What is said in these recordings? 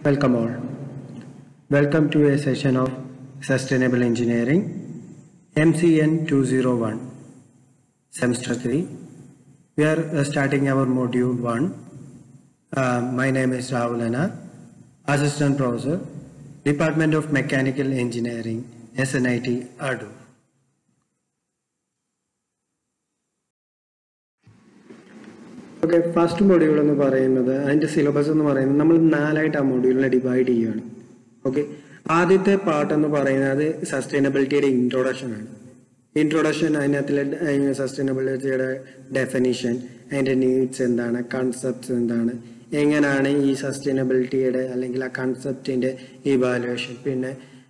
Welcome all. Welcome to a session of Sustainable Engineering MCN 201 Semester 3. We are uh, starting our module 1. Uh, my name is Rahul Anar, Assistant Professor, Department of Mechanical Engineering, SNIT, Adu. Okay first module എന്ന് പറയുന്നത് അതിന്റെ syllabus എന്ന് പറയുന്നത് നമ്മൾ നാലായിട്ട് ആ മൊഡ്യൂളിനെ divide ചെയ്യുകയാണ് ഓക്കെ ആദ്യത്തെ പാർട്ട് എന്ന് പറയുന്നത് സസ്റ്റൈനബിലിറ്റിയുടെ ഇൻട്രൊഡക്ഷൻ ആണ് ഇൻട്രൊഡക്ഷൻ അതിനകത്തിലെ സസ്റ്റൈനബിലിറ്റിയുടെ ഡെഫിനിഷൻ അതിന്റെ നീഡ്സ് എന്താണ് കൺസെപ്റ്റ്സ് എന്താണ് എങ്ങനെയാണ് ഈ സസ്റ്റൈനബിലിറ്റിയുടെ അല്ലെങ്കിൽ ആ കൺസെപ്റ്റിന്റെ ഇവാലുവേഷൻ പിന്നെ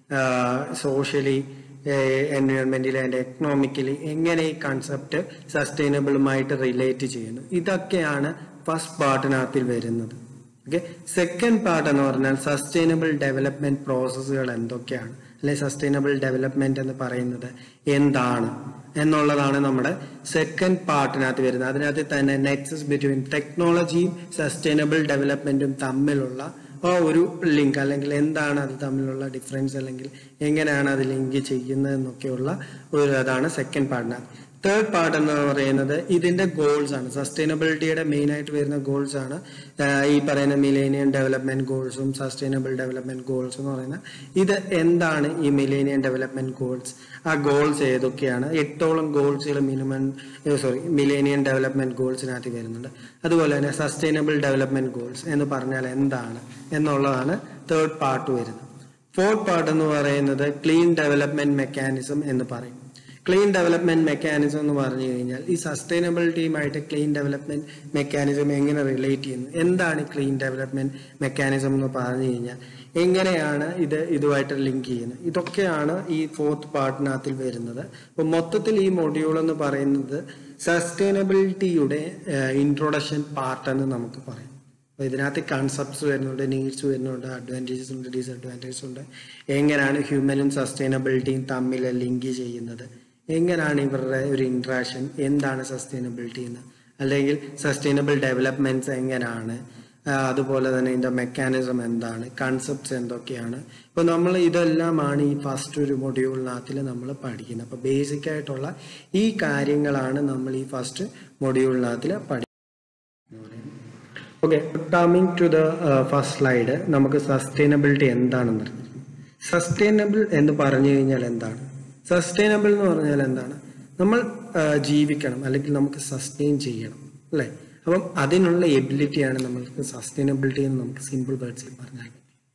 സോഷ്യലി എൻവയോൺമെന്റിൽ ആൻഡ് എക്കണോമിക്കലി എങ്ങനെ ഈ കൺസെപ്റ്റ് സസ്റ്റൈനബിളുമായിട്ട് റിലേറ്റ് ചെയ്യുന്നു ഇതൊക്കെയാണ് ഫസ്റ്റ് പാർട്ടിനകത്തിൽ വരുന്നത് ഓക്കെ സെക്കൻഡ് പാർട്ട് എന്ന് പറഞ്ഞാൽ സസ്റ്റൈനബിൾ ഡെവലപ്മെന്റ് പ്രോസസ്സുകൾ എന്തൊക്കെയാണ് അല്ലെ സസ്റ്റൈനബിൾ ഡെവലപ്മെന്റ് എന്ന് പറയുന്നത് എന്താണ് എന്നുള്ളതാണ് നമ്മുടെ സെക്കൻഡ് പാർട്ടിനകത്ത് വരുന്നത് അതിനകത്ത് തന്നെ നെക്സസ് ബിറ്റ്വീൻ ടെക്നോളജിയും സസ്റ്റൈനബിൾ ഡെവലപ്മെന്റും തമ്മിലുള്ള ആ ഒരു ലിങ്ക് അല്ലെങ്കിൽ എന്താണ് അത് തമ്മിലുള്ള ഡിഫറൻസ് അല്ലെങ്കിൽ എങ്ങനെയാണ് അത് ലിങ്ക് ചെയ്യുന്നത് എന്നൊക്കെയുള്ള ഒരു അതാണ് സെക്കൻഡ് പാർട്ടിനകത്ത് തേർഡ് പാർട്ട് എന്ന് പറയുന്നത് ഇതിന്റെ ഗോൾസ് ആണ് സസ്റ്റൈനബിലിറ്റിയുടെ മെയിൻ ആയിട്ട് വരുന്ന ഗോൾസ് ആണ് ഈ പറയുന്ന മിലേനിയം ഡെവലപ്മെന്റ് ഗോൾസും സസ്റ്റൈനബിൾ ഡെവലപ്മെന്റ് ഗോൾസ് എന്ന് പറയുന്ന ഇത് എന്താണ് ഈ മിലേനിയം ഡെവലപ്മെന്റ് ഗോൾസ് ആ ഗോൾസ് ഏതൊക്കെയാണ് എട്ടോളം ഗോൾസുകൾ മിനിമം സോറി മിലേനിയം ഡെവലപ്മെന്റ് ഗോൾസിനകത്ത് വരുന്നുണ്ട് അതുപോലെ തന്നെ സസ്റ്റൈനബിൾ ഡെവലപ്മെന്റ് ഗോൾസ് എന്ന് പറഞ്ഞാൽ എന്താണ് എന്നുള്ളതാണ് തേർഡ് പാർട്ട് വരുന്നത് ഫോർത്ത് പാർട്ട് എന്ന് പറയുന്നത് ക്ലീൻ ഡെവലപ്മെന്റ് മെക്കാനിസം എന്ന് പറയും ക്ലീൻ ഡെവലപ്മെന്റ് മെക്കാനിസം എന്ന് പറഞ്ഞു കഴിഞ്ഞാൽ ഈ സസ്റ്റൈനബിലിറ്റിയുമായിട്ട് ക്ലീൻ ഡെവലപ്മെന്റ് മെക്കാനിസം എങ്ങനെ റിലേറ്റ് ചെയ്യുന്നു എന്താണ് ക്ലീൻ ഡെവലപ്മെന്റ് മെക്കാനിസം എന്ന് പറഞ്ഞു കഴിഞ്ഞാൽ എങ്ങനെയാണ് ഇത് ഇതുമായിട്ട് ലിങ്ക് ചെയ്യുന്നത് ഇതൊക്കെയാണ് ഈ ഫോർത്ത് പാർട്ടിനകത്തിൽ വരുന്നത് അപ്പൊ മൊത്തത്തിൽ ഈ മൊഡ്യൂൾ എന്ന് പറയുന്നത് സസ്റ്റൈനബിലിറ്റിയുടെ ഇൻട്രൊഡക്ഷൻ പാർട്ട് എന്ന് നമുക്ക് പറയാം അപ്പൊ ഇതിനകത്ത് കൺസെപ്റ്റ്സ് വരുന്നുണ്ട് നീഡ്സ് വരുന്നുണ്ട് അഡ്വാൻറ്റേജസ് ഉണ്ട് ഡിസഡ്വാൻറ്റേജസ് ഉണ്ട് എങ്ങനെയാണ് ഹ്യൂമനും സസ്റ്റൈനബിലിറ്റിയും തമ്മിൽ ലിങ്ക് ചെയ്യുന്നത് എങ്ങനെയാണ് ഇവരുടെ ഒരു ഇൻട്രാക്ഷൻ എന്താണ് സസ്റ്റൈനബിലിറ്റി എന്ന് അല്ലെങ്കിൽ സസ്റ്റൈനബിൾ ഡെവലപ്മെന്റ്സ് എങ്ങനെയാണ് അതുപോലെ തന്നെ ഇതിന്റെ മെക്കാനിസം എന്താണ് കൺസെപ്റ്റ്സ് എന്തൊക്കെയാണ് ഇപ്പൊ നമ്മൾ ഇതെല്ലാമാണ് ഈ ഫസ്റ്റ് ഒരു മൊഡ്യൂളിനകത്തിൽ നമ്മൾ പഠിക്കുന്നത് അപ്പൊ ബേസിക് ആയിട്ടുള്ള ഈ കാര്യങ്ങളാണ് നമ്മൾ ഈ ഫസ്റ്റ് മൊഡ്യൂളിനകത്തിൽ പഠിക്കുന്നത് okay coming to the first slide നമുക്ക് സസ്റ്റൈനബിലിറ്റി എന്താണെന്ന് സസ്റ്റൈനബിൾ എന്ന് പറഞ്ഞു കഴിഞ്ഞാൽ എന്താണ് സസ്റ്റൈനബിൾ എന്ന് പറഞ്ഞാൽ എന്താണ് നമ്മൾ ജീവിക്കണം അല്ലെങ്കിൽ നമുക്ക് സസ്റ്റെയിൻ ചെയ്യണം അല്ലേ അപ്പം അതിനുള്ള എബിലിറ്റിയാണ് നമ്മൾക്ക് സസ്റ്റൈനബിലിറ്റി എന്ന് നമുക്ക് സിമ്പിൾ വേർഡ്സിൽ പറഞ്ഞാൽ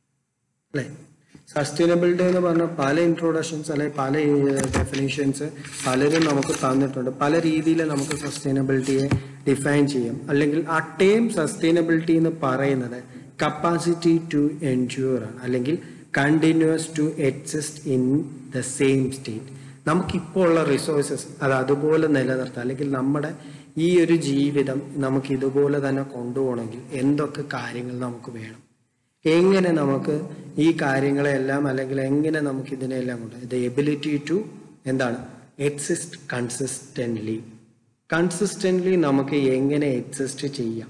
അല്ലേ സസ്റ്റൈനബിലിറ്റി എന്ന് പറഞ്ഞാൽ പല ഇൻട്രൊഡക്ഷൻസ് അല്ലെങ്കിൽ പല ഡെഫിനേഷൻസ് പലരും നമുക്ക് തന്നിട്ടുണ്ട് പല രീതിയിൽ നമുക്ക് സസ്റ്റൈനബിലിറ്റിയെ ഡിഫൈൻ ചെയ്യാം അല്ലെങ്കിൽ ആ ടേം സസ്റ്റൈനബിലിറ്റി എന്ന് പറയുന്നത് കപ്പാസിറ്റി ടു എൻജൂർ ആണ് അല്ലെങ്കിൽ continues to exist in the same state നമുക്കിപ്പോൾ ഉള്ള റിസോഴ്സസ് അത് അതുപോലെ നിലനിർത്താം അല്ലെങ്കിൽ നമ്മുടെ ഈ ഒരു ജീവിതം നമുക്ക് ഇതുപോലെ തന്നെ കൊണ്ടുപോകണമെങ്കിൽ എന്തൊക്കെ കാര്യങ്ങൾ നമുക്ക് വേണം എങ്ങനെ നമുക്ക് ഈ കാര്യങ്ങളെല്ലാം അല്ലെങ്കിൽ എങ്ങനെ നമുക്ക് ഇതിനെല്ലാം കൊണ്ട് ദ എബിലിറ്റി ടു എന്താണ് എക്സിസ്റ്റ് കൺസിസ്റ്റന്റ്ലി കൺസിസ്റ്റന്റ്ലി നമുക്ക് എങ്ങനെ എക്സിസ്റ്റ് ചെയ്യാം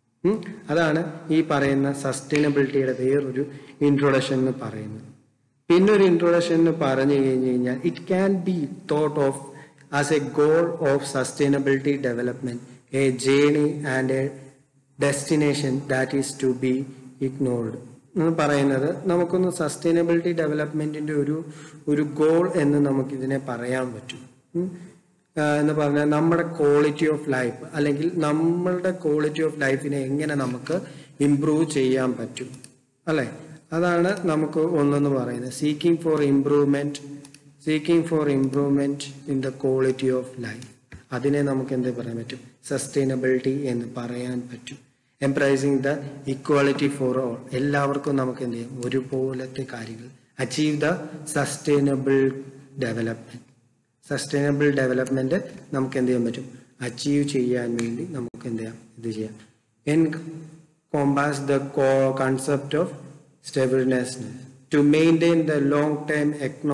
അതാണ് ഈ പറയുന്ന സസ്റ്റൈനബിലിറ്റിയുടെ വേറൊരു ഇൻട്രൊഡക്ഷൻ എന്ന് പറയുന്നത് പിന്നെ ഒരു ഇൻട്രൊഡക്ഷൻ എന്ന് പറഞ്ഞു കഴിഞ്ഞു കഴിഞ്ഞാൽ it can be thought of as a goal of sustainability development a journey and a destination that is to be ignored എന്ന് പറയുന്നത് നമുക്കൊന്ന് സസ്റ്റൈനബിലിറ്റി ഡെവലപ്മെന്റിന്റെ ഒരു ഒരു ഗോൾ എന്ന് നമുക്ക് ഇതിനെ പറയാൻ പറ്റും എന്ന് പറഞ്ഞാൽ നമ്മുടെ ക്വാളിറ്റി ഓഫ് ലൈഫ് അല്ലെങ്കിൽ നമ്മളുടെ ക്വാളിറ്റി ഓഫ് ലൈഫിനെ എങ്ങനെ നമുക്ക് ഇംപ്രൂവ് ചെയ്യാൻ പറ്റും അല്ലെ അതാണ് നമുക്ക് ഒന്നെന്ന് പറയുന്നത് seeking for improvement seeking for improvement in the quality of life അതിനെ നമുക്ക് എന്ത് പറയാൻ പറ്റും സസ്റ്റൈനബിലിറ്റി എന്ന് പറയാൻ പറ്റും embracing the equality for all എല്ലാവർക്കും നമുക്ക് എന്ത് ചെയ്യാം ഒരുപോലത്തെ കാര്യങ്ങൾ achieve the sustainable development sustainable development നമുക്ക് എന്ത് ചെയ്യാൻ പറ്റും അച്ചീവ് ചെയ്യാൻ വേണ്ടി നമുക്ക് എന്ത് ചെയ്യാം ഇത് ചെയ്യാം encompass the concept of stableness to maintain the long time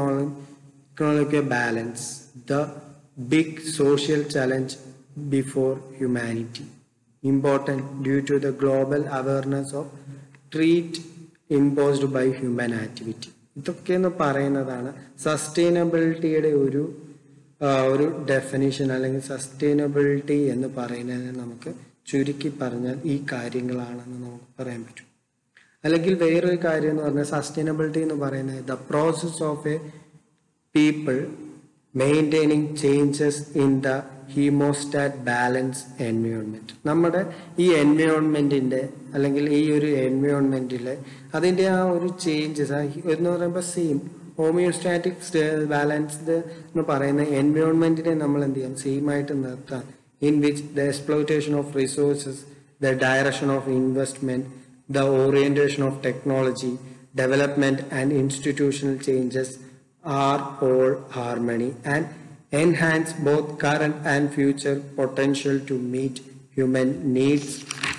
economic balance the big social challenge before humanity important due to the global awareness of treat imposed by human activity ഇതൊക്കെ എന്ന് പറയുന്നതാണ് സസ്റ്റൈനബിലിറ്റിയുടെ ഒരു ആ, ഒരു definition അല്ലെങ്കിൽ sustainability എന്ന് പറയുന്നതിന് നമുക്ക് ചുരുക്കി പറഞ്ഞാൽ ഈ കാര്യങ്ങളാണെന്ന് നമുക്ക് പറയാൻ പറ്റും അല്ലെങ്കിൽ വേറൊരു കാര്യം എന്ന് പറഞ്ഞാൽ സസ്റ്റൈനബിലിറ്റി എന്ന് പറയുന്നത് the process of a people maintaining changes in the homeostat balance environment നമ്മുടെ ഈ എൻവയോൺമെന്റിന്റെ അല്ലെങ്കിൽ ഈ ഒരു എൻവയോൺമെന്റിലെ അതിന്റെ ആ ഒരു ചേഞ്ചസ് എന്ന് പറയുമ്പോൾ സെയിം ഹോമിയോസ്റ്റാറ്റിക് ബാലൻസ്ഡ് എന്ന് പറയുന്ന എൻവയോൺമെന്റിനെ നമ്മൾ എന്ത് ചെയ്യാം സെയിം ആയിട്ട് നിർത്താം in which the exploitation of resources the direction of investment the orientation of technology, development, and institutional changes are all harmony and enhance both current and future potential to meet human needs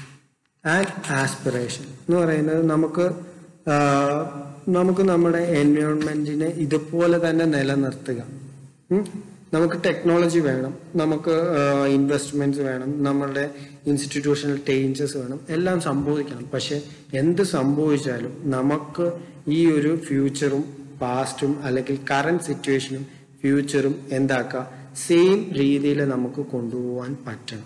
and aspiration എന്ന് പറയുന്നത് നമുക്ക് ആ, നമുക്ക് നമ്മുടെ എൻവയോൺമെന്റിനെ ഇതുപോലെ തന്നെ നിലനിർത്തുക ഉം. നമുക്ക് ടെക്നോളജി വേണം നമുക്ക് ഇൻവെസ്റ്റ്മെന്റ്സ് വേണം നമ്മളുടെ ഇൻസ്റ്റിറ്റ്യൂഷണൽ ചേഞ്ചസ് വേണം എല്ലാം സംഭവിക്കണം പക്ഷെ എന്ത് സംഭവിച്ചാലും നമുക്ക് ഈ ഒരു ഫ്യൂച്ചറും പാസ്റ്റും അല്ലെങ്കിൽ കറണ്ട് സിറ്റുവേഷനും ഫ്യൂച്ചറും എന്താക്കുക സെയിം രീതിയിൽ നമുക്ക് കൊണ്ടുപോകാൻ പറ്റണം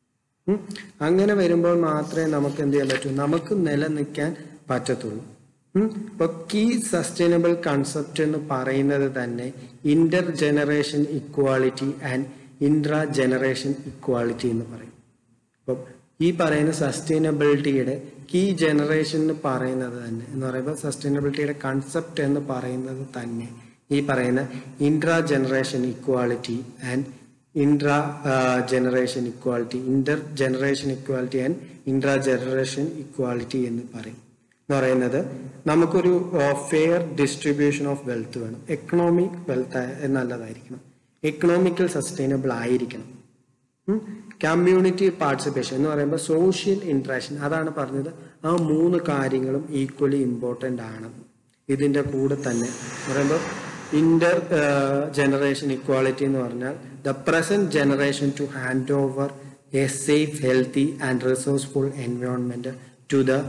ഉം. അങ്ങനെ വരുമ്പോൾ മാത്രമേ നമുക്ക് എന്ത് ചെയ്യാൻ പറ്റൂ നമുക്ക് നിലനിൽക്കാൻ പറ്റത്തുള്ളൂ ഉം. ഇപ്പൊ കീ സസ്റ്റൈനബിൾ കൺസെപ്റ്റ് എന്ന് പറയുന്നത് തന്നെ inter generation equality and intra generation equality എന്ന് പറയും അപ്പം ഈ പറയുന്ന സസ്റ്റൈനബിലിറ്റിയുടെ കീ ജനറേഷൻ എന്ന് പറയുന്നത് തന്നെ എന്ന് പറയുമ്പോൾ സസ്റ്റൈനബിലിറ്റിയുടെ കൺസെപ്റ്റ് എന്ന് പറയുന്നത് തന്നെ ഈ പറയുന്ന intra generation equality and intra generation equality inter generation equality and intra generation equality എന്ന് പറയും എന്ന് പറയുന്നത് നമുക്കൊരു ഫെയർ ഡിസ്ട്രിബ്യൂഷൻ ഓഫ് വെൽത്ത് വേണം എക്കണോമിക് വെൽത്ത് നല്ലതായിരിക്കണം എക്കണോമിക്കൽ സസ്റ്റൈനബിൾ ആയിരിക്കണം കമ്മ്യൂണിറ്റി പാർട്ടിസിപ്പേഷൻ എന്ന് പറയുമ്പോൾ സോഷ്യൽ ഇന്ററാക്ഷൻ അതാണ് പറഞ്ഞത് ആ മൂന്ന് കാര്യങ്ങളും ഈക്വലി ഇമ്പോർട്ടൻ്റ് ആണ് ഇതിന്റെ കൂടെ തന്നെ എന്ന് പറയുമ്പോൾ ഇന്റർ ജനറേഷൻ ഇക്വാളിറ്റി എന്ന് പറഞ്ഞാൽ the present generation to hand over a safe healthy and resourceful environment to the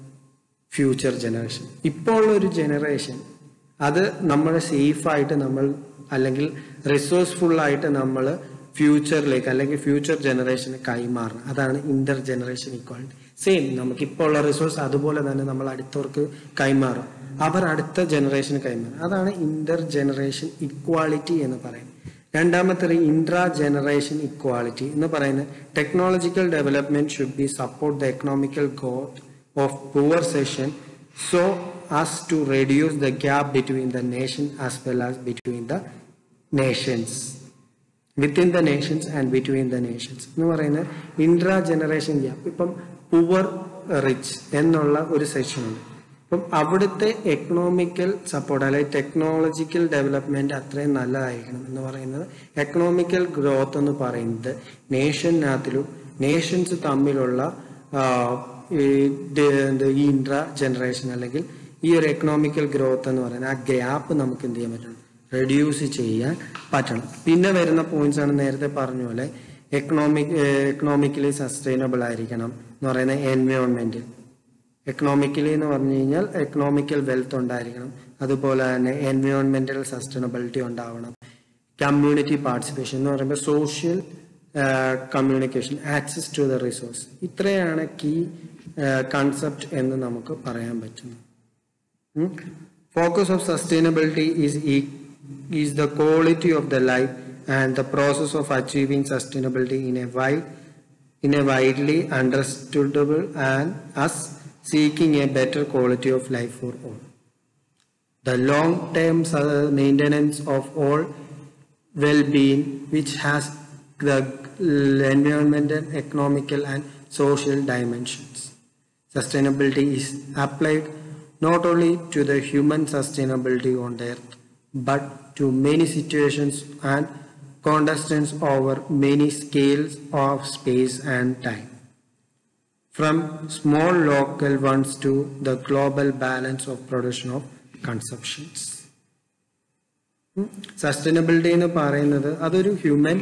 future generation ഇപ്പോൾ ഉള്ള ഒരു ജനറേഷൻ അത് നമ്മളെ സേഫായിട്ട് നമ്മൾ അല്ലെങ്കിൽ റിസോഴ്സ്ഫുൾ ആയിട്ട് നമ്മൾ ഫ്യൂച്ചറിലേക്ക് അല്ലെങ്കിൽ ഫ്യൂച്ചർ ജനറേഷന് കൈമാറണം അതാണ് ഇന്റർ ജനറേഷൻ ഇക്വാളിറ്റി സെയിം നമുക്ക് ഇപ്പോൾ ഉള്ള റിസോഴ്സ് അതുപോലെ തന്നെ നമ്മൾ അടുത്തവർക്ക് കൈമാറും അവർ അടുത്ത ജനറേഷന് കൈമാറും അതാണ് ഇന്റർ ജനറേഷൻ ഇക്വാളിറ്റി എന്ന് പറയുന്നത് രണ്ടാമത്തെ ഇൻട്രാ ജനറേഷൻ ഇക്വാളിറ്റി എന്ന് പറയുന്നത് technological development should be support the economical growth of poor session so as to reduce the gap between the nation as well as between the nations within the nations and between the nations എന്ന് പറയുന്നത് intra generation gap ഇപ്പം poor rich എന്നുള്ള ഒരു section ഉണ്ട് അപ്പം അവിടുത്തെ economical support അല്ലെങ്കിൽ technological development അത്രയും നല്ലതായിരിക്കണം എന്ന് പറയുന്നത് എക്കണോമിക്കൽ ഗ്രോത്ത് എന്ന് പറയുന്നത് നേഷനകത്തിലും നേഷൻസ് തമ്മിലുള്ള ആ, ഈ ഡ- എന്ത് ഈ ഇൻട്രാ ജനറേഷൻ അല്ലെങ്കിൽ ഈ ഒരു എക്കണോമിക്കൽ ഗ്രോത്ത് എന്ന് പറയുന്നത് ആ ഗ്യാപ്പ് നമുക്ക് എന്ത് ചെയ്യാൻ പറ്റണം റെഡ്യൂസ് ചെയ്യാൻ പറ്റണം പിന്നെ വരുന്ന പോയിന്റ്സ് ആണ് നേരത്തെ പറഞ്ഞ പോലെ എക്കണോമിക് എക്കണോമിക്കലി സസ്റ്റൈനബിൾ ആയിരിക്കണം എന്ന് പറയുന്ന എൻവയോൺമെന്റ് എക്കണോമിക്കലി എന്ന് പറഞ്ഞു കഴിഞ്ഞാൽ എക്കണോമിക്കൽ വെൽത്ത് ഉണ്ടായിരിക്കണം അതുപോലെ തന്നെ എൻവയോൺമെന്റൽ സസ്റ്റൈനബിലിറ്റി ഉണ്ടാവണം കമ്മ്യൂണിറ്റി പാർട്ടിസിപ്പേഷൻ എന്ന് പറയുമ്പോൾ social communication access to the resource ഇത്രയാണ് കീ കൺസെപ്റ്റ് എന്ന് നമുക്ക് പറയാൻ പറ്റുന്നത് Focus of sustainability is, e- is the quality of the life and the process of achieving sustainability in a wide, in a widely understandable and us seeking a better quality of life for all. The long-term su- maintenance of all well-being, which has the environmental, economical, and social dimensions. Sustainability is applied not only to the human sustainability on earth, but to many situations and contexts over many scales of space and time. From small local ones to the global balance of production of consumptions. Sustainability എന്ന് പറയുന്നത് അതൊരു human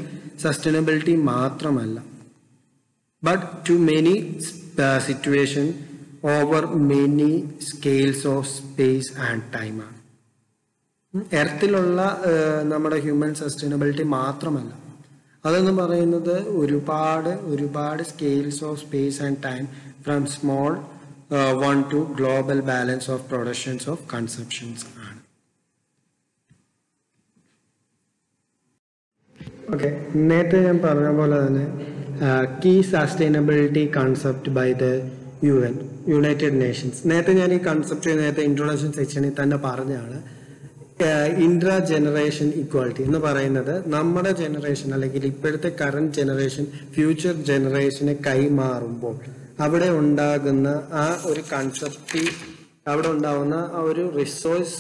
sustainability മാത്രമല്ല but to many situation over many scales of space and ടൈമാണ് എർത്തിലുള്ള നമ്മുടെ human sustainability മാത്രമല്ല അതെന്ന് പറയുന്നത് ഒരുപാട് ഒരുപാട് scales of space and time from small one to global balance of productions of conceptions ആണ് ഓക്കെ നേരത്തെ ഞാൻ പറഞ്ഞ പോലെ തന്നെ key sustainability concept by the U N United Nations നേരത്തെ ഞാൻ ഈ കൺസെപ്റ്റ് നേരത്തെ ഇൻട്രൊഡക്ഷൻ സെക്ഷനിൽ തന്നെ പറഞ്ഞാണ് ഇൻട്രാ ജനറേഷൻ ഇക്വാലിറ്റി എന്ന് പറയുന്നത് നമ്മുടെ ജനറേഷൻ അല്ലെങ്കിൽ ഇപ്പോഴത്തെ കറണ്ട് ജനറേഷൻ ഫ്യൂച്ചർ ജനറേഷന് കൈമാറുമ്പോൾ അവിടെ ഉണ്ടാകുന്ന ആ ഒരു കൺസെപ്റ്റ് അവിടെ ഉണ്ടാകുന്ന ആ ഒരു റിസോഴ്സ്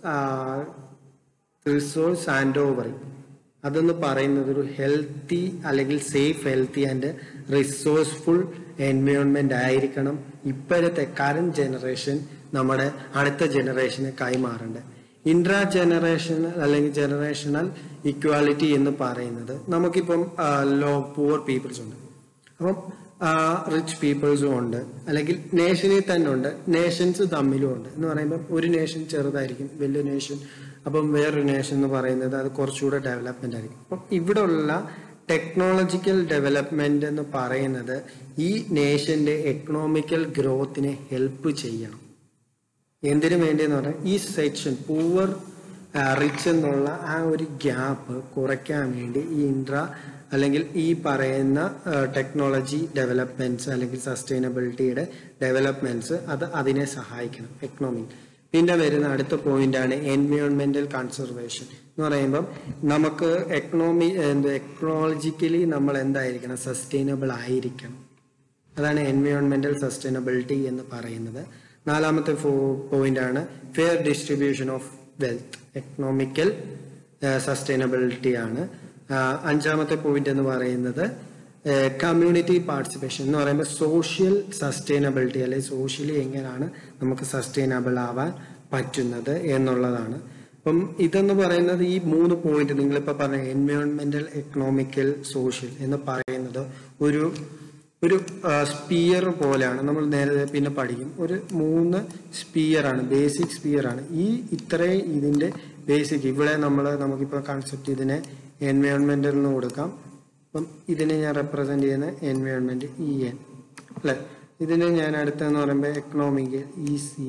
റിസോഴ്സ് ഹാൻഡ് ഓവറിങ് അതെന്ന് പറയുന്നത് ഒരു ഹെൽത്തി അല്ലെങ്കിൽ safe healthy and resourceful environment ആയിരിക്കണം ഇപ്പോഴത്തെ കറണ്ട് ജനറേഷൻ നമ്മുടെ അടുത്ത ജനറേഷന് കൈമാറേണ്ടത് ഇൻട്രാ ജനറേഷൻ അല്ലെങ്കിൽ ജനറേഷണൽ ഇക്വാലിറ്റി എന്ന് പറയുന്നത് നമുക്കിപ്പം ലോ പുവർ പീപ്പിൾസ് ഉണ്ട് അപ്പം റിച്ച് പീപ്പിൾസും ഉണ്ട് അല്ലെങ്കിൽ നേഷനിൽ തന്നെ ഉണ്ട് നേഷൻസ് തമ്മിലും ഉണ്ട് എന്ന് പറയുമ്പോൾ ഒരു നേഷൻ ചെറുതായിരിക്കും വലിയ നേഷൻ അപ്പം വേറൊരു നേഷൻ എന്ന് പറയുന്നത് അത് കുറച്ചുകൂടെ ഡെവലപ്മെന്റ് ആയിരിക്കും അപ്പം ഇവിടെ ഉള്ള ടെക്നോളജിക്കൽ ഡെവലപ്മെന്റ് എന്ന് പറയുന്നത് ഈ നേഷന്റെ എക്കണോമിക്കൽ ഗ്രോത്തിനെ ഹെൽപ്പ് ചെയ്യണം എന്തിനു വേണ്ടി എന്ന് പറഞ്ഞാൽ ഈ സെക്ഷൻ പൂവർ റിച്ച് എന്നുള്ള ആ ഒരു ഗ്യാപ്പ് കുറയ്ക്കാൻ വേണ്ടി ഈ ഇൻട്രാ അല്ലെങ്കിൽ ഈ പറയുന്ന ടെക്നോളജി ഡെവലപ്മെന്റ്സ് അല്ലെങ്കിൽ സസ്റ്റൈനബിലിറ്റിയുടെ ഡെവലപ്മെന്റ്സ് അത് അതിനെ സഹായിക്കണം എക്കണോമി പിന്നെ വരുന്ന അടുത്ത പോയിന്റ് ആണ് എൻവയോൺമെന്റൽ കൺസർവേഷൻ എന്ന് പറയുമ്പം നമുക്ക് എക്കണോമി എക്കണോളജിക്കലി നമ്മൾ എന്തായിരിക്കണം സസ്റ്റൈനബിൾ ആയിരിക്കണം അതാണ് എൻവയോൺമെന്റൽ സസ്റ്റൈനബിലിറ്റി എന്ന് പറയുന്നത് നാലാമത്തെ പോയിന്റ് ആണ് fair distribution of wealth economical sustainability ആണ് അഞ്ചാമത്തെ പോയിന്റ് എന്ന് പറയുന്നത് കമ്മ്യൂണിറ്റി പാർട്ടിസിപ്പേഷൻ എന്ന് പറയുമ്പോൾ സോഷ്യൽ സസ്റ്റൈനബിലിറ്റി അല്ലെങ്കിൽ സോഷ്യലി എങ്ങനെയാണ് നമുക്ക് സസ്റ്റൈനബിൾ ആവാൻ പറ്റുന്നത് എന്നുള്ളതാണ് അപ്പം ഇതെന്ന് പറയുന്നത് ഈ മൂന്ന് പോയിന്റ് നിങ്ങളിപ്പോൾ പറഞ്ഞ എൻവയോൺമെന്റൽ എക്കണോമിക്കൽ സോഷ്യൽ എന്ന് പറയുന്നത് ഒരു ഒരു സ്പിയർ പോലെയാണ് നമ്മൾ നേരെ പിന്നെ പഠിക്കും ഒരു മൂന്ന് സ്പിയർ ആണ് ബേസിക് സ്പിയർ ആണ് ഈ ഇത്രയും ഇതിന്റെ ബേസിക് ഇവിടെ നമ്മൾ നമുക്കിപ്പോൾ കൺസെപ്റ്റ് ഇതിനെ എൻവയോൺമെന്റൽ എന്ന് കൊടുക്കാം അപ്പം ഇതിനെ ഞാൻ റെപ്രസെന്റ് ചെയ്യുന്ന എൻവയോൺമെന്റ് ഇ എൻ അല്ലെ ഇതിനെ ഞാൻ അടുത്തെന്ന് പറയുമ്പോൾ എക്കണോമിക് ഇ സി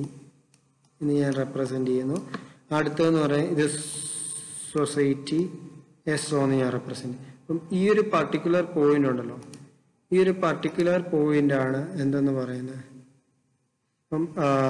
ഇത് ഞാൻ റെപ്രസെന്റ് ചെയ്യുന്നു അടുത്തതെന്ന് പറയുന്നത് ഇത് സൊസൈറ്റി എസ് ഒ എന്ന് ഞാൻ റെപ്രസെന്റ് ചെയ്യും അപ്പം ഈ ഒരു പർട്ടിക്കുലർ പോയിന്റ് ഉണ്ടല്ലോ ഈ ഒരു പർട്ടിക്കുലർ പോയിന്റ് ആണ് എന്തെന്ന് പറയുന്നത് അപ്പം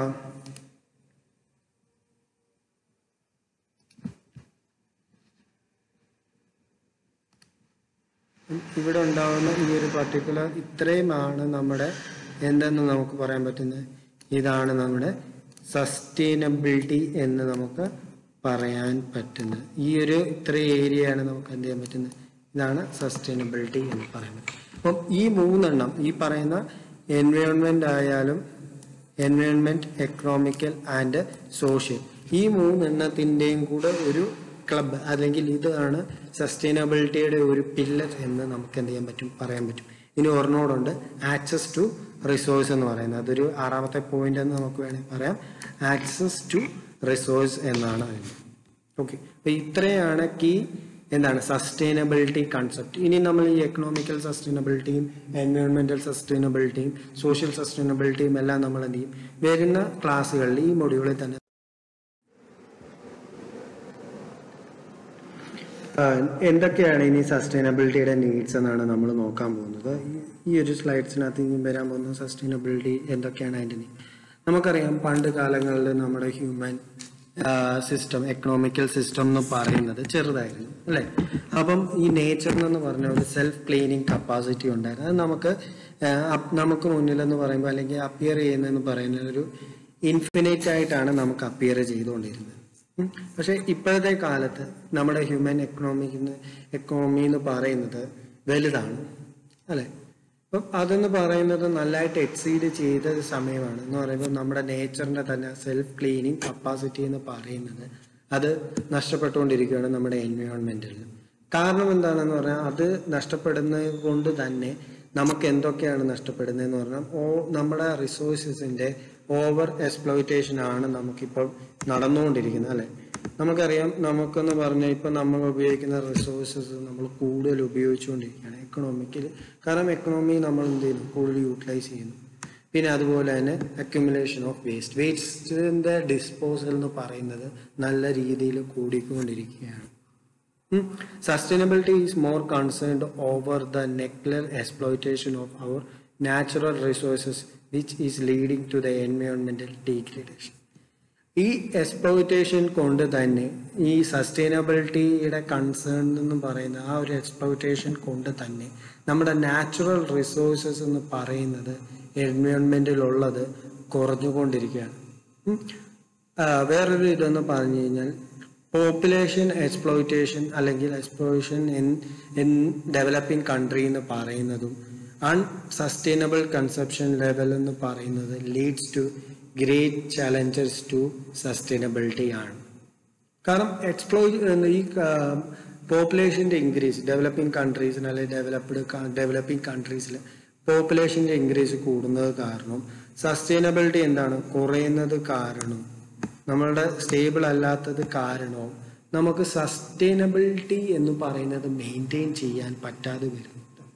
ഇവിടെ ഉണ്ടാവുന്ന ഈ ഒരു പർട്ടിക്കുലർ ഇത്രയുമാണ് നമ്മുടെ എന്തെന്ന് നമുക്ക് പറയാൻ പറ്റുന്നത് ഇതാണ് നമ്മുടെ സസ്റ്റൈനബിലിറ്റി എന്ന് നമുക്ക് പറയാൻ പറ്റുന്നത് ഈ ഒരു ഇത്ര ഏരിയയാണ് നമുക്ക് എന്ത് ചെയ്യാൻ പറ്റുന്നത് ഇതാണ് സസ്റ്റൈനബിലിറ്റി എന്ന് പറയുന്നത് അപ്പം ഈ മൂന്നെണ്ണം ഈ പറയുന്ന എൻവയോൺമെന്റ് ആയാലും എൻവയോൺമെന്റ് എക്കണോമിക്കൽ ആൻഡ് സോഷ്യൽ ഈ മൂന്നെണ്ണത്തിന്റെയും കൂടെ ഒരു ക്ലബ്ബ് അല്ലെങ്കിൽ ഇതാണ് സസ്റ്റൈനബിലിറ്റിയുടെ ഒരു പില്ലർ എന്ന് നമുക്ക് എന്ത് ചെയ്യാൻ പറ്റും പറയാൻ പറ്റും ഇനി ഒരെണ്ണോടുണ്ട് ആക്സസ് ടു റിസോഴ്സ് എന്ന് പറയുന്നത് അതൊരു ആറാമത്തെ പോയിന്റ് എന്ന് നമുക്ക് വേണമെങ്കിൽ പറയാം ആക്സസ് ടു റിസോഴ്സ് എന്നാണ് അതിന് ഓക്കെ അപ്പൊ ഇത്രയാണ് കീ എന്താണ് സസ്റ്റൈനബിലിറ്റി കൺസെപ്റ്റ് ഇനി നമ്മൾ ഈ എക്കണോമിക്കൽ സസ്റ്റൈനബിലിറ്റിയും എൻവയോൺമെന്റൽ സസ്റ്റൈനബിലിറ്റിയും സോഷ്യൽ സസ്റ്റൈനബിലിറ്റിയും എല്ലാം നമ്മൾ എന്ത് ചെയ്യും വരുന്ന ക്ലാസ്സുകളിൽ ഈ മൊഡ്യൂളിൽ തന്നെ എന്തൊക്കെയാണ് ഇനി സസ്റ്റൈനബിലിറ്റിയുടെ നീഡ്സ് എന്നാണ് നമ്മൾ നോക്കാൻ പോകുന്നത് ഈ ഒരു സ്ലൈഡ്സിനകത്ത് ഇനി വരാൻ പോകുന്ന സസ്റ്റൈനബിലിറ്റി എന്തൊക്കെയാണ് അതിൻ്റെ നീഡ് നമുക്കറിയാം പണ്ട് കാലങ്ങളിൽ നമ്മുടെ ഹ്യൂമൻ സിസ്റ്റം എക്കണോമിക്കൽ സിസ്റ്റം എന്ന് പറയുന്നത് ചെറുതായിരുന്നു അല്ലെ അപ്പം ഈ നേച്ചറിനെന്ന് പറഞ്ഞ ഒരു സെൽഫ് ക്ലീനിങ് കപ്പാസിറ്റി ഉണ്ടായിരുന്നു അത് നമുക്ക് നമുക്ക് മുന്നിലെന്ന് പറയുമ്പോൾ അല്ലെങ്കിൽ അപ്പിയർ ചെയ്യുന്നതെന്ന് പറയുന്ന ഒരു ഇൻഫിനിറ്റ് ആയിട്ടാണ് നമുക്ക് അപ്പിയർ ചെയ്തുകൊണ്ടിരുന്നത് പക്ഷെ ഇപ്പോഴത്തെ കാലത്ത് നമ്മുടെ ഹ്യൂമൻ എക്കണോമിക് എക്കണോമി എന്ന് പറയുന്നത് വലുതാണ് അല്ലെ അപ്പം അതെന്ന് പറയുന്നത് നല്ലതായിട്ട് എക്സീഡ് ചെയ്ത സമയമാണ് എന്ന് പറയുമ്പോൾ നമ്മുടെ നേച്ചറിന്റെ തന്നെ സെൽഫ് ക്ലീനിങ് കപ്പാസിറ്റി എന്ന് പറയുന്നത് അത് നഷ്ടപ്പെട്ടുകൊണ്ടിരിക്കുകയാണ് നമ്മുടെ എൻവയോൺമെന്റിൽ കാരണം എന്താണെന്ന് പറഞ്ഞാൽ അത് നഷ്ടപ്പെടുന്നത് കൊണ്ട് തന്നെ നമുക്ക് എന്തൊക്കെയാണ് നഷ്ടപ്പെടുന്നതെന്ന് പറഞ്ഞാൽ ഓ നമ്മുടെ റിസോഴ്സസിന്റെ ഓവർ എക്സ്പ്ലോയിറ്റേഷൻ ആണ് നമുക്കിപ്പോൾ നടന്നുകൊണ്ടിരിക്കുന്നത് അല്ലെ നമുക്കറിയാം നമുക്കെന്ന് പറഞ്ഞാൽ ഇപ്പൊ നമ്മൾ ഉപയോഗിക്കുന്ന റിസോഴ്സസ് നമ്മൾ കൂടുതൽ ഉപയോഗിച്ചുകൊണ്ടിരിക്കുകയാണ് എക്കണോമിക്കൽ കാരണം എക്കണോമി നമ്മൾ എന്ത് ചെയ്യുന്നു കൂടുതൽ യൂട്ടിലൈസ് ചെയ്യുന്നു പിന്നെ അതുപോലെ തന്നെ അക്യുമുലേഷൻ ഓഫ് വേസ്റ്റ് വേസ്റ്റിന്റെ ഡിസ്പോസൽ എന്ന് പറയുന്നത് നല്ല രീതിയിൽ കൂടിക്കൊണ്ടിരിക്കുകയാണ് sustainability is more concerned over the nuclear exploitation of our natural resources which is leading to the എൻവയോൺമെന്റൽ ഡീഗ്രേഡേഷൻ ഈ എക്സ്പ്ലോയിറ്റേഷൻ കൊണ്ട് തന്നെ ഈ സസ്റ്റൈനബിലിറ്റിയുടെ കൺസേൺ എന്ന് പറയുന്ന ആ ഒരു എക്സ്പ്ലോയിറ്റേഷൻ കൊണ്ട് തന്നെ നമ്മുടെ നാച്ചുറൽ റിസോഴ്സസ് എന്ന് പറയുന്നത് എൻവയോൺമെന്റിലുള്ളത് കുറഞ്ഞുകൊണ്ടിരിക്കുകയാണ് ഉം. ആ, വേറൊരു ഇതെന്ന് പറഞ്ഞു കഴിഞ്ഞാൽ പോപ്പുലേഷൻ എക്സ്പ്ലോയിറ്റേഷൻ അല്ലെങ്കിൽ exploitation in in developing country എന്ന് പറയുന്നതും അൺസസ്റ്റൈനബിൾ കൺസപ്ഷൻ ലെവൽ എന്ന് പറയുന്നത് leads to great challenges to sustainability ആണ് കാരണം എക്സ്പ്ലോയ് ഈ പോപ്പുലേഷന്റെ ഇൻക്രീസ് ഡെവലപ്പിംഗ് കൺട്രീസിന് അല്ലെങ്കിൽ ഡെവലപ്ഡ് ഡെവലപ്പിംഗ് കൺട്രീസിൽ പോപ്പുലേഷന്റെ ഇൻക്രീസ് കൂടുന്നത് കാരണം സസ്റ്റൈനബിലിറ്റി എന്താണ് കുറയുന്നത് കാരണം നമ്മളുടെ സ്റ്റേബിൾ അല്ലാത്തത് കാരണവും നമുക്ക് സസ്റ്റൈനബിലിറ്റി എന്ന് പറയുന്നത് മെയിൻറ്റെയിൻ ചെയ്യാൻ പറ്റാതെ വരുന്നുണ്ട്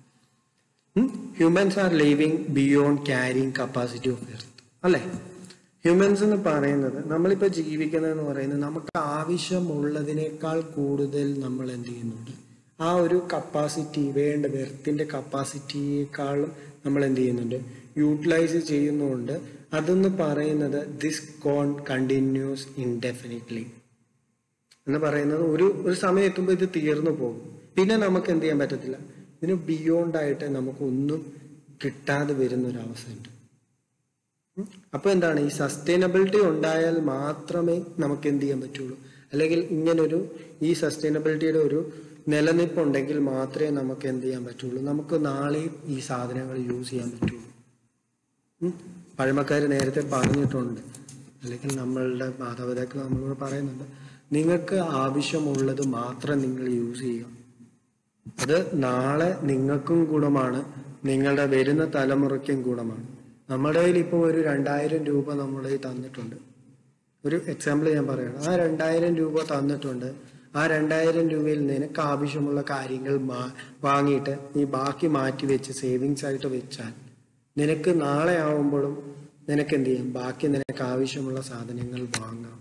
humans are living beyond carrying capacity of earth അല്ലേ ഹ്യൂമൻസ് എന്ന് പറയുന്നത് നമ്മളിപ്പോൾ ജീവിക്കുന്നത് എന്ന് പറയുന്നത് നമുക്ക് ആവശ്യമുള്ളതിനേക്കാൾ കൂടുതൽ നമ്മൾ എന്ത് ചെയ്യുന്നുണ്ട് ആ ഒരു കപ്പാസിറ്റി വേണ്ട എർത്തിന്റെ കപ്പാസിറ്റിയേക്കാളും നമ്മൾ എന്ത് ചെയ്യുന്നുണ്ട് യൂട്ടിലൈസ് ചെയ്യുന്നുണ്ട് അതെന്ന് പറയുന്നത് ദിസ് കോൺ കണ്ടിന്യൂസ് ഇൻഡെഫിനിറ്റ്ലി എന്ന് പറയുന്നത് ഒരു ഒരു സമയം എത്തുമ്പോൾ ഇത് തീർന്നു പോകും പിന്നെ നമുക്ക് എന്ത് ചെയ്യാൻ പറ്റത്തില്ല ഇതിന് ബിയോണ്ട് ആയിട്ട് നമുക്ക് ഒന്നും കിട്ടാതെ വരുന്ന ഒരു അവസ്ഥയുണ്ട് ഉം. അപ്പൊ എന്താണ് ഈ സസ്റ്റൈനബിലിറ്റി ഉണ്ടായാൽ മാത്രമേ നമുക്ക് എന്ത് ചെയ്യാൻ പറ്റുള്ളൂ അല്ലെങ്കിൽ ഇങ്ങനൊരു ഈ സസ്റ്റൈനബിലിറ്റിയുടെ ഒരു നിലനിൽപ്പ് ഉണ്ടെങ്കിൽ മാത്രമേ നമുക്ക് എന്ത് ചെയ്യാൻ പറ്റുള്ളൂ നമുക്ക് നാളെയും ഈ സാധനങ്ങൾ യൂസ് ചെയ്യാൻ പറ്റുള്ളൂ പഴമക്കാർ നേരത്തെ പറഞ്ഞിട്ടുണ്ട് അല്ലെങ്കിൽ നമ്മളുടെ മാതാപിതാക്കൾ നമ്മളോട് പറയുന്നുണ്ട് നിങ്ങൾക്ക് ആവശ്യമുള്ളത് മാത്രം നിങ്ങൾ യൂസ് ചെയ്യുക അത് നാളെ നിങ്ങൾക്കും ഗുണമാണ് നിങ്ങളുടെ വരുന്ന തലമുറയ്ക്കും ഗുണമാണ് നമ്മുടെ കയ്യിൽ ഇപ്പോൾ ഒരു രണ്ടായിരം രൂപ നമ്മുടെ കയ്യിൽ തന്നിട്ടുണ്ട് ഒരു എക്സാമ്പിൾ ഞാൻ പറയുകയാണ് ആ രണ്ടായിരം രൂപ തന്നിട്ടുണ്ട് ആ രണ്ടായിരം രൂപയിൽ നിനക്ക് ആവശ്യമുള്ള കാര്യങ്ങൾ മാ- വാങ്ങിയിട്ട് നീ ബാക്കി മാറ്റി വെച്ച് സേവിങ്സ് ആയിട്ട് വെച്ചാൽ നിനക്ക് നാളെ ആവുമ്പോഴും നിനക്ക് എന്ത് ചെയ്യാം ബാക്കി നിനക്ക് ആവശ്യമുള്ള സാധനങ്ങൾ വാങ്ങാം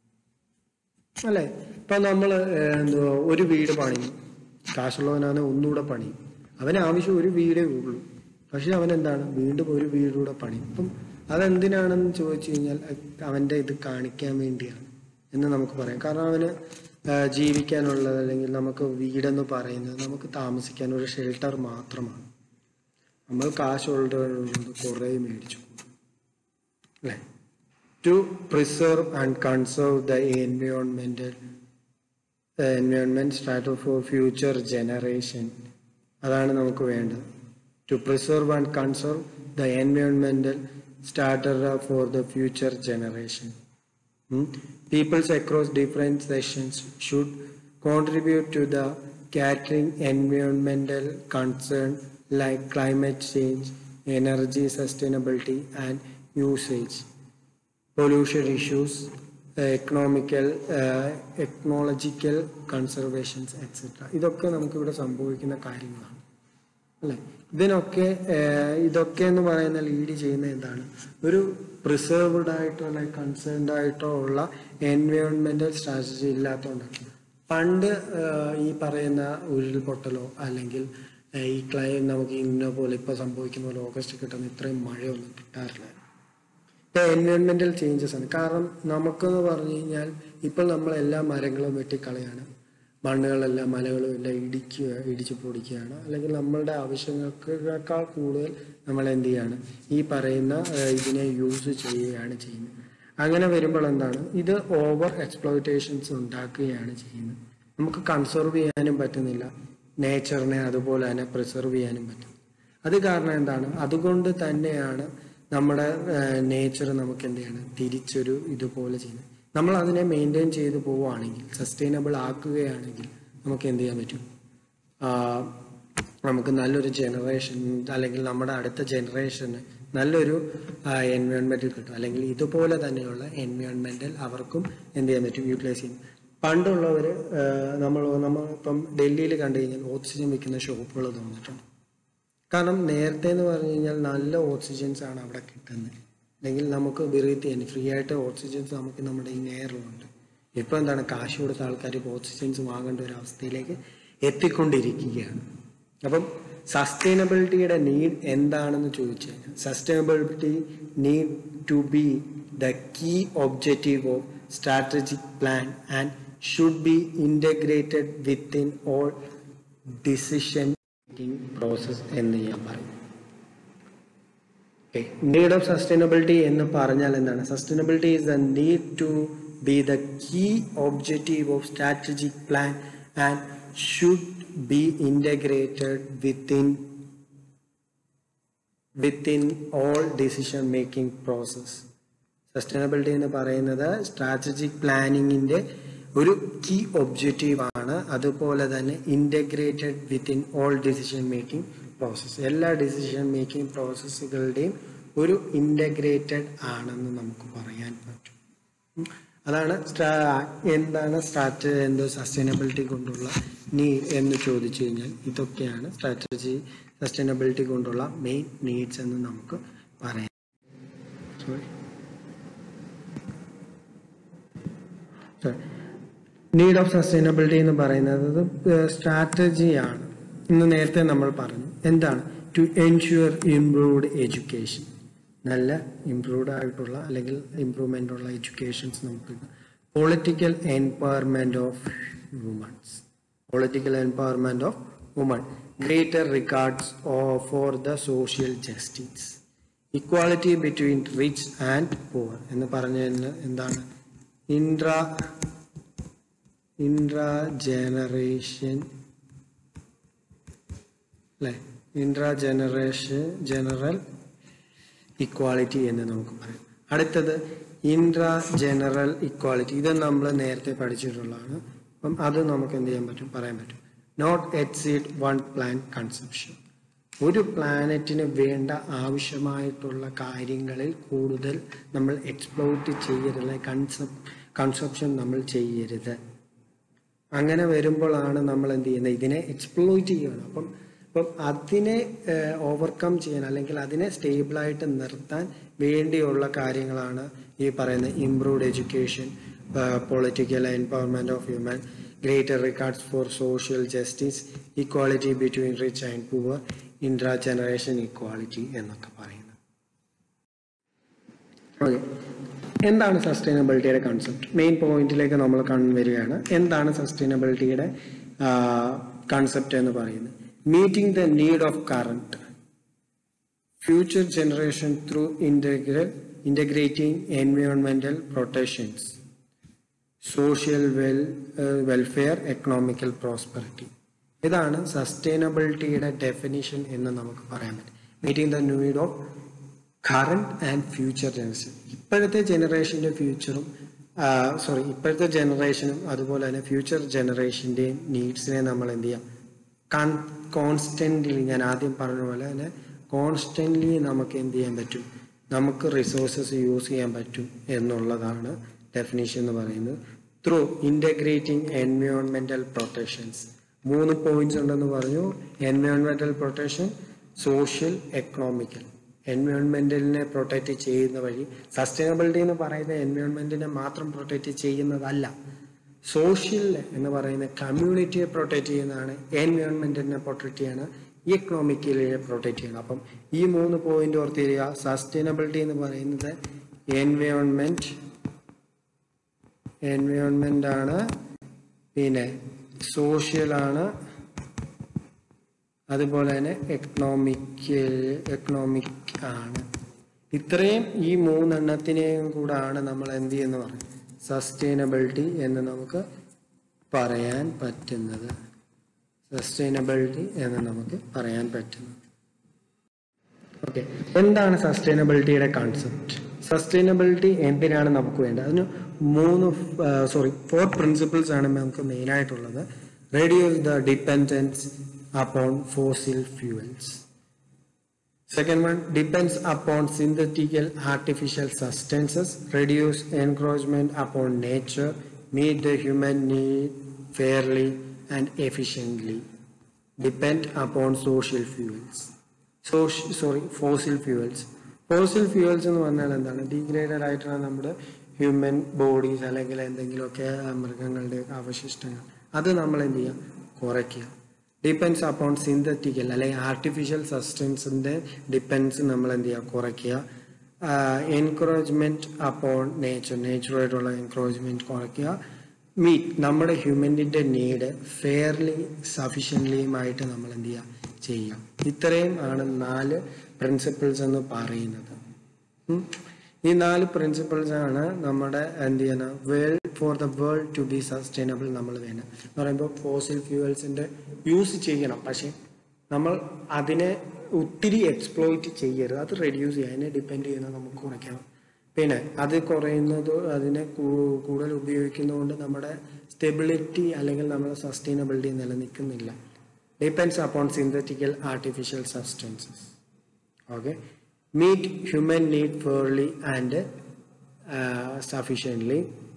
അല്ലെ ഇപ്പൊ നമ്മള് ഏഹ്, എന്തുവാ ഒരു വീട് പണിയും കാശുള്ളവനാണ് ഒന്നുകൂടെ പണിയും അവന് ആവശ്യം ഒരു വീടേ ഉള്ളൂ പക്ഷെ അവൻ എന്താണ് വീണ്ടും ഒരു വീടൂടെ പണിയും അപ്പം അതെന്തിനാണെന്ന് ചോദിച്ചു കഴിഞ്ഞാൽ അത് അവന്റെ ഇത് കാണിക്കാൻ വേണ്ടിയാണ് എന്ന് നമുക്ക് പറയാം കാരണം അവന് ഏഹ്, ജീവിക്കാനുള്ളത് അല്ലെങ്കിൽ നമുക്ക് വീടെന്ന് പറയുന്നത് നമുക്ക് താമസിക്കാൻ ഒരു ഷെൽട്ടർ മാത്രമാണ് നമ്മൾ കാശുള്ളത് കുറേ മേടിച്ചു അല്ലേ to preserve and conserve the എൻവയോൺമെന്റൽ environment strata for future generation അതാണ് നമുക്ക് വേണ്ടത് to preserve and conserve the എൻവയോൺമെന്റൽ starter for the future generation peoples across different sessions should contribute to the catering environmental concern like climate change, energy sustainability and usage, pollution issues, economical ecological conservations etcetera ഇതൊക്കെ നമുക്കിവിടെ സംഭവിക്കുന്ന കാര്യങ്ങളാണ് അല്ലെ ഇതിനൊക്കെ ഏഹ്, ഇതൊക്കെ എന്ന് പറയുന്ന ലീഡ് ചെയ്യുന്ന എന്താണ് ഒരു പ്രിസർവ്ഡ് ആയിട്ടോ അല്ലെങ്കിൽ കൺസേൺഡ് ആയിട്ടോ ഉള്ള എൻവയോൺമെന്റൽ സ്ട്രാറ്റജി ഇല്ലാത്തതുകൊണ്ടാണ് പണ്ട് ഏഹ്, ഈ പറയുന്ന ഉരുൾപൊട്ടലോ അല്ലെങ്കിൽ ഏഹ്, ഈ ക്ലൈ നമുക്ക് ഇന്ന പോലെ ഇപ്പൊ സംഭവിക്കുന്ന പോലെ ഓഗസ്റ്റ് കിട്ടുന്ന ഇത്രയും മഴയൊന്നും കിട്ടാറില്ല ഇപ്പൊ എൻവയോൺമെന്റൽ ചേഞ്ചസ് ആണ് കാരണം നമുക്കെന്ന് പറഞ്ഞു കഴിഞ്ഞാൽ ഇപ്പോൾ നമ്മൾ എല്ലാ മരങ്ങളും വെട്ടിക്കളയാണ് മണ്ണുകളെല്ലാം മലകളും എല്ലാം ഇടിക്കുക ഇടിച്ചു പൊടിക്കുകയാണ് അല്ലെങ്കിൽ നമ്മളുടെ ആവശ്യങ്ങൾക്കേക്കാൾ കൂടുതൽ നമ്മൾ എന്ത് ചെയ്യാണ് ഈ പറയുന്ന ഏഹ്, ഇതിനെ യൂസ് ചെയ്യുകയാണ് ചെയ്യുന്നത് അങ്ങനെ വരുമ്പോൾ എന്താണ് ഇത് ഓവർ എക്സ്പ്ലോയിറ്റേഷൻസ് ഉണ്ടാക്കുകയാണ് ചെയ്യുന്നത് നമുക്ക് കൺസർവ് ചെയ്യാനും പറ്റുന്നില്ല നേച്ചറിനെ അതുപോലെ തന്നെ പ്രിസർവ് ചെയ്യാനും പറ്റും അത് കാരണം എന്താണ് അതുകൊണ്ട് തന്നെയാണ് നമ്മുടെ നേച്ചർ നമുക്ക് എന്ത് ചെയ്യണം തിരിച്ചൊരു ഇതുപോലെ ചെയ്യുന്നത് നമ്മൾ അതിനെ മെയിൻറ്റെയിൻ ചെയ്ത് പോവുകയാണെങ്കിൽ സസ്റ്റൈനബിൾ ആക്കുകയാണെങ്കിൽ നമുക്ക് എന്ത് ചെയ്യാൻ പറ്റും നമുക്ക് നല്ലൊരു ജനറേഷൻ അല്ലെങ്കിൽ നമ്മുടെ അടുത്ത ജനറേഷന് നല്ലൊരു എൻവയോൺമെന്റിൽ കിട്ടും അല്ലെങ്കിൽ ഇതുപോലെ തന്നെയുള്ള എൻവയോൺമെന്റിൽ അവർക്കും എന്ത് ചെയ്യാൻ പറ്റും യൂട്ടിലൈസ് ചെയ്യും പണ്ടുള്ളവർ നമ്മൾ നമ്മൾ ഇപ്പം ഡൽഹിയിൽ കണ്ടു കഴിഞ്ഞാൽ ഓക്സിജൻ വിൽക്കുന്ന ഷോപ്പുകൾ തോന്നിയിട്ടുണ്ട് കാരണം നേരത്തെ എന്ന് പറഞ്ഞു കഴിഞ്ഞാൽ നല്ല ഓക്സിജൻസ് ആണ് അവിടെ കിട്ടുന്നത് അല്ലെങ്കിൽ നമുക്ക് ബ്രീത്ത് ചെയ്യാൻ ഫ്രീ ആയിട്ട് ഓക്സിജൻസ് നമുക്ക് നമ്മുടെ ഈ എയറിലുണ്ട് ഇപ്പൊ എന്താണ് കാശ് കൊടുത്ത ആൾക്കാർ ഇപ്പോൾ ഓക്സിജൻസ് വാങ്ങേണ്ട ഒരു അവസ്ഥയിലേക്ക് എത്തിക്കൊണ്ടിരിക്കുകയാണ് അപ്പം സസ്റ്റൈനബിലിറ്റിയുടെ നീഡ് എന്താണെന്ന് ചോദിച്ചു കഴിഞ്ഞാൽ sustainability need to be the key objective of strategic plan and should be integrated within all decision making process എന്ന് ഞാൻ പറയും നീഡ് ഓഫ് സസ്റ്റൈനബിലിറ്റി എന്ന് പറഞ്ഞാൽ എന്താണ് sustainability is the need to be the key objective of strategic plan and should be integrated within within all decision making process sustainability എന്ന് പറയുന്നത് strategic പ്ലാനിങ്ങിന്റെ ഒരു key objective ആണ് അതുപോലെ തന്നെ integrated within all decision making process എല്ലാ decision making പ്രോസസ്സുകളുടെയും ഒരു integrated ആണെന്ന് നമുക്ക് പറയാൻ പറ്റും ഉം. അതാണ് സ്ട്രാ- എന്താണ് സ്ട്രാറ്റ എന്തോ സസ്റ്റൈനബിലിറ്റി കൊണ്ടുള്ള നീഡ് എന്ന് ചോദിച്ചു കഴിഞ്ഞാൽ ഇതൊക്കെയാണ് സ്ട്രാറ്റജി സസ്റ്റൈനബിലിറ്റി കൊണ്ടുള്ള മെയിൻ നീഡ്സ് എന്ന് നമുക്ക് പറയാം സോറി നീഡ് ഓഫ് സസ്റ്റൈനബിലിറ്റി എന്ന് പറയുന്നത് സ്ട്രാറ്റജിയാണ് ഇന്ന് നേരത്തെ നമ്മൾ പറഞ്ഞു എന്താണ് ടു എൻഷുവർ ഇംപ്രൂവ്ഡ് എഡ്യൂക്കേഷൻ നല്ല ഇംപ്രൂവ്ഡ് ആയിട്ടുള്ള അല്ലെങ്കിൽ ഇംപ്രൂവ്മെന്റ് ഉള്ള എഡ്യൂക്കേഷൻസ് നമുക്ക് political empowerment of womens political empowerment of woman greater regards for the social justice equality between rich and poor എന്ന് പറഞ്ഞു കഴിഞ്ഞാൽ എന്താണ് ഇൻട്രാ ഇൻട്രാ ജനറേഷൻ അല്ലെ ഇൻട്രാ ജനറേഷൻ ജനറൽ ഇക്വാളിറ്റി എന്ന് നമുക്ക് പറയാം അടുത്തത് ഇൻട്രാ ജനറൽ ഇക്വാളിറ്റി ഇത് നമ്മൾ നേരത്തെ പഠിച്ചിട്ടുള്ളതാണ് അപ്പം അത് നമുക്ക് എന്ത് ചെയ്യാൻ പറ്റും പറയാൻ പറ്റും not exceed one plan conception ഒരു പ്ലാനറ്റിന് വേണ്ട ആവശ്യമായിട്ടുള്ള കാര്യങ്ങളിൽ കൂടുതൽ നമ്മൾ എക്സ്പ്ലോയിറ്റ് ചെയ്യരുത് കൺസെപ്റ്റ് കൺസെപ്ഷൻ നമ്മൾ ചെയ്യരുത് അങ്ങനെ വരുമ്പോഴാണ് നമ്മൾ എന്ത് ചെയ്യുന്നത് ഇതിനെ എക്സ്പ്ലോയിറ്റ് ചെയ്യണം അപ്പം അപ്പം അതിനെ ഓവർകം ചെയ്യാൻ അല്ലെങ്കിൽ അതിനെ സ്റ്റേബിളായിട്ട് നിർത്താൻ വേണ്ടിയുള്ള കാര്യങ്ങളാണ് ഈ പറയുന്ന improved education political empowerment of human greater regards for social justice equality between rich and poor intra generation equality എന്നൊക്കെ പറയുന്നത് ഓക്കെ എന്താണ് സസ്റ്റൈനബിലിറ്റിയുടെ കൺസെപ്റ്റ് മെയിൻ പോയിന്റിലേക്ക് നമ്മൾ കണ്ടുവരികയാണ് എന്താണ് സസ്റ്റൈനബിലിറ്റിയുടെ കൺസെപ്റ്റ് എന്ന് പറയുന്നത് meeting the need of current future generation through integral integrating എൻവയോൺമെന്റൽ protections social well welfare economical prosperity ഇതാണ് സസ്റ്റൈനബിലിറ്റിയുടെ ഡെഫിനിഷൻ എന്ന് നമുക്ക് പറയാൻ പറ്റും meeting the need of current and future generation ഇപ്പോഴത്തെ ജനറേഷന്റെ ഫ്യൂച്ചറും സോറി ഇപ്പോഴത്തെ ജനറേഷനും അതുപോലെ തന്നെ ഫ്യൂച്ചർ ജനറേഷന്റെയും നീഡ്സിനെ നമ്മൾ എന്ത് ചെയ്യാം കൺ കോൺസ്റ്റന്റ്ലി ഞാൻ ആദ്യം പറഞ്ഞ പോലെ തന്നെ കോൺസ്റ്റന്റ്ലി നമുക്ക് എന്ത് ചെയ്യാൻ പറ്റും നമുക്ക് റിസോഴ്സസ് യൂസ് ചെയ്യാൻ പറ്റും എന്നുള്ളതാണ് ഡെഫിനേഷൻ എന്ന് പറയുന്നത് ത്രൂ ഇൻ്റഗ്രേറ്റിംഗ് എൻവയോൺമെന്റൽ പ്രൊട്ടക്ഷൻസ് മൂന്ന് പോയിന്റ്സ് ഉണ്ടെന്ന് പറഞ്ഞു എൻവയോൺമെന്റൽ പ്രൊട്ടക്ഷൻ സോഷ്യൽ എക്കണോമിക്കൽ എൻവയോൺമെന്റലിനെ പ്രൊട്ടക്റ്റ് ചെയ്യുന്ന വഴി സസ്റ്റൈനബിലിറ്റി എന്ന് പറയുന്ന എൻവയോൺമെന്റിനെ മാത്രം പ്രൊട്ടക്റ്റ് ചെയ്യുന്നതല്ല സോഷ്യൽ എന്ന് പറയുന്ന കമ്മ്യൂണിറ്റിയെ പ്രൊട്ടക്റ്റ് ചെയ്യുന്നതാണ് എൻവയോൺമെന്റിനെ പ്രൊട്ടക്റ്റ് ചെയ്യണം ഇക്കണോമിക്കലി പ്രൊട്ടക്റ്റ് ചെയ്യണം അപ്പം ഈ മൂന്ന് പോയിന്റ് ഓർത്തിരിക്കുക സസ്റ്റൈനബിലിറ്റി എന്ന് പറയുന്നത് എൻവയോൺമെന്റ് എൻവയോൺമെന്റ് ആണ് പിന്നെ സോഷ്യൽ ആണ് അതുപോലെ തന്നെ എക്കണോമിക് എക്കണോമിക് ആണ് ഇത്രയും ഈ മൂന്നെണ്ണത്തിനെയും കൂടാണ് നമ്മൾ എന്ത് ചെയ്യുന്ന പറയും സസ്റ്റൈനബിലിറ്റി എന്ന് നമുക്ക് പറയാൻ പറ്റുന്നത് സസ്റ്റൈനബിലിറ്റി എന്ന് നമുക്ക് പറയാൻ പറ്റുന്നത് ഓക്കെ എന്താണ് സസ്റ്റൈനബിലിറ്റിയുടെ കോൺസെപ്റ്റ് സസ്റ്റൈനബിലിറ്റി എന്തിനാണ് നമുക്ക് വേണ്ടത് അതിന് മൂന്ന് സോറി ഫോർ പ്രിൻസിപ്പിൾസ് ആണ് നമുക്ക് മെയിൻ ആയിട്ടുള്ളത് reduce the dependence upon fossil fuels. Second one depends upon synthetical artificial substances, reduce encroachment upon nature, meet the human need fairly and efficiently. Depend upon social fuels. Soci- sorry, fossil fuels. Fossil fuels എന്ന് പറഞ്ഞാൽ എന്താണ് degraded ആയിട്ടുള്ള നമ്മുടെ human bodies അല്ലെങ്കിൽ എന്തെങ്കിലുമൊക്കെ ആ, മൃഗങ്ങളുടെ അവശിഷ്ടങ്ങൾ അത് നമ്മൾ എന്ത് ചെയ്യുക കുറയ്ക്കുക ഡിപ്പെൻസ് അപ്പോൺ സിന്തറ്റിക്കൽ അല്ലെങ്കിൽ ആർട്ടിഫിഷ്യൽ സബ്സ്റ്റൻസിന്റെ ഡിപ്പെൻസ് നമ്മൾ എന്ത് ചെയ്യുക കുറയ്ക്കുക എൻകറേജ്മെന്റ് അപ്പോൺ നേച്ചർ നേച്ചറായിട്ടുള്ള എൻകറേജ്മെന്റ് കുറയ്ക്കുക മീറ്റ് നമ്മുടെ ഹ്യൂമനിന്റെ നീഡ് ഫെയർലി സഫീഷ്യൻലിയുമായിട്ട് നമ്മൾ എന്ത് ചെയ്യുക ചെയ്യാം ഇത്രയും ആണ് നാല് പ്രിൻസിപ്പിൾസ് എന്ന് പറയുന്നത് ഉം. ഈ നാല് പ്രിൻസിപ്പിൾസ് ആണ് നമ്മുടെ എന്ത് ചെയ്യുന്ന world for the world to be sustainable നമ്മൾ വേണം എന്ന് പറയുമ്പോൾ ഫോസിൽ ഫ്യൂവൽസിന്റെ യൂസ് ചെയ്യണം പക്ഷെ നമ്മൾ അതിനെ ഒത്തിരി എക്സ്പ്ലോയിറ്റ് ചെയ്യരുത് അത് റെഡ്യൂസ് ചെയ്യുക അതിനെ ഡിപ്പെൻഡ് ചെയ്യുന്നത് നമുക്ക് കുറയ്ക്കണം പിന്നെ അത് കുറയുന്നത് അതിനെ കൂ- കൂടുതൽ ഉപയോഗിക്കുന്നതുകൊണ്ട് നമ്മുടെ സ്റ്റെബിലിറ്റി അല്ലെങ്കിൽ നമ്മുടെ സസ്റ്റൈനബിലിറ്റി നിലനിൽക്കുന്നില്ല dependence upon synthetical artificial substances okay meet human need fairly and uh, sufficiently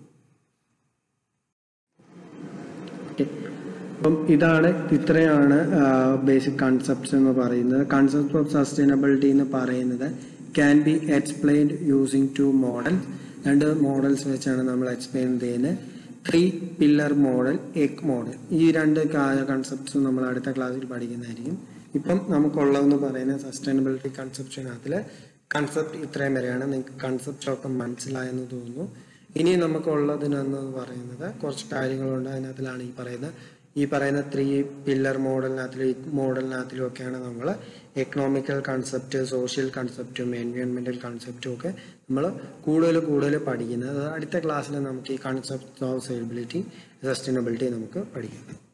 Okay. അപ്പം ഇതാണ് ഇത്രയാണ് ബേസിക് കൺസെപ്റ്റ്സ് എന്ന് പറയുന്നത് കൺസെപ്റ്റ് ഓഫ് സസ്റ്റൈനബിലിറ്റി എന്ന് പറയുന്നത് can be explained using two model രണ്ട് മോഡൽസ് വെച്ചാണ് നമ്മൾ എക്സ്പ്ലെയിൻ ചെയ്യുന്നത് three pillar model egg model ഈ രണ്ട് കൺസെപ്റ്റ്സും നമ്മൾ അടുത്ത ക്ലാസ്സിൽ പഠിക്കുന്നതായിരിക്കും ഇപ്പം നമുക്കുള്ളതെന്ന് പറയുന്ന സസ്റ്റൈനബിലിറ്റി കൺസെപ്റ്റിനകത്തിൽ കൺസെപ്റ്റ് ഇത്രയും വരെയാണ് നിങ്ങൾക്ക് കൺസെപ്റ്റ് ഒക്കെ മനസ്സിലായെന്ന് തോന്നുന്നു ഇനി നമുക്കുള്ളതിനെന്ന് പറയുന്നത് കുറച്ച് കാര്യങ്ങളുണ്ട് അതിനകത്തിലാണ് ഈ പറയുന്നത് ഈ പറയുന്ന ത്രീ പില്ലർ മോഡലിനകത്തിലും ഈ മോഡലിനകത്തിലും ഒക്കെയാണ് നമ്മൾ എക്കണോമിക്കൽ കൺസെപ്റ്റ് സോഷ്യൽ കൺസെപ്റ്റും എൻവയോൺമെന്റൽ കൺസെപ്റ്റും ഒക്കെ നമ്മൾ കൂടുതൽ കൂടുതൽ പഠിക്കുന്നത് അത് അടുത്ത ക്ലാസ്സിൽ നമുക്ക് ഈ കൺസെപ്റ്റ് ഓഫ് സസ്റ്റൈനബിലിറ്റി സസ്റ്റൈനബിലിറ്റി നമുക്ക് പഠിക്കാം